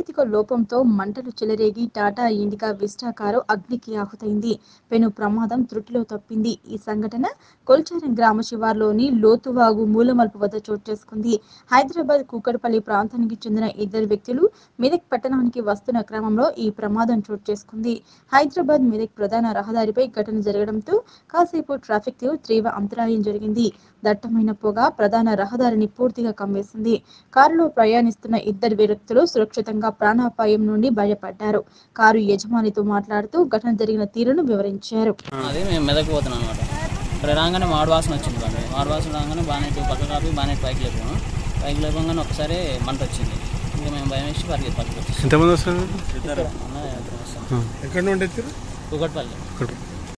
సాంకేతిక లోపంతో మంటలు చెలరేగి టాటా ఇండికా విస్టా కారు అగ్నికి ఆహుతైంది పెను ప్రమాదం త్రుటిలో తప్పింది ఈ సంఘటన కొల్చారం గ్రామ శివార్లోని లోతువాగు మూలమలుపు వద్ద చోటు చేసుకుంది హైదరాబాద్ కూకట్పల్లి ప్రాంతానికి చెందిన ఇద్దరు వ్యక్తులు మెదక్ పట్టణానికి వస్తున్న క్రమంలో ఈ ప్రమాదం చోటు చేసుకుంది హైదరాబాద్ మెదక్ ప్రధాన రహదారిపై ఘటన జరగడంతో కాసేపు ట్రాఫిక్ కు తీవ్ర అంతరాయం జరిగింది దట్టమైన పొగ ప్రధాన రహదారిని పూర్తిగా కమ్మేసింది కారులో ప్రయాణిస్తున్న ఇద్దరు వ్యక్తులు సురక్షితంగా ప్రాణాపాయం నుండి బయటపడ్డారు కారు యజమానితో మాట్లాడుతూ ఘటన జరిగిన తీరును వివరించారు అది మేము మెదక్ పోతున్నాం అనమాట ఇక్కడ రాగానే మాడు వాసన వచ్చింది బండి మాడు వాసన రాగానే బానెట్ పక్క కాపి బానెట్ పైకి లేపాము పైకి లేపగానే ఒకసారి మంట వచ్చింది ఇంకా మేము భయం వేసి పరిగెత్తి పక్కకి వచ్చేసాం ఎంతమంది వస్తారు ఇక్కడ ఉన్న ఇద్దరు వస్తాం. ఎక్కడ నుండి ఎత్తారు కూకట్పల్లి ఇక్కడ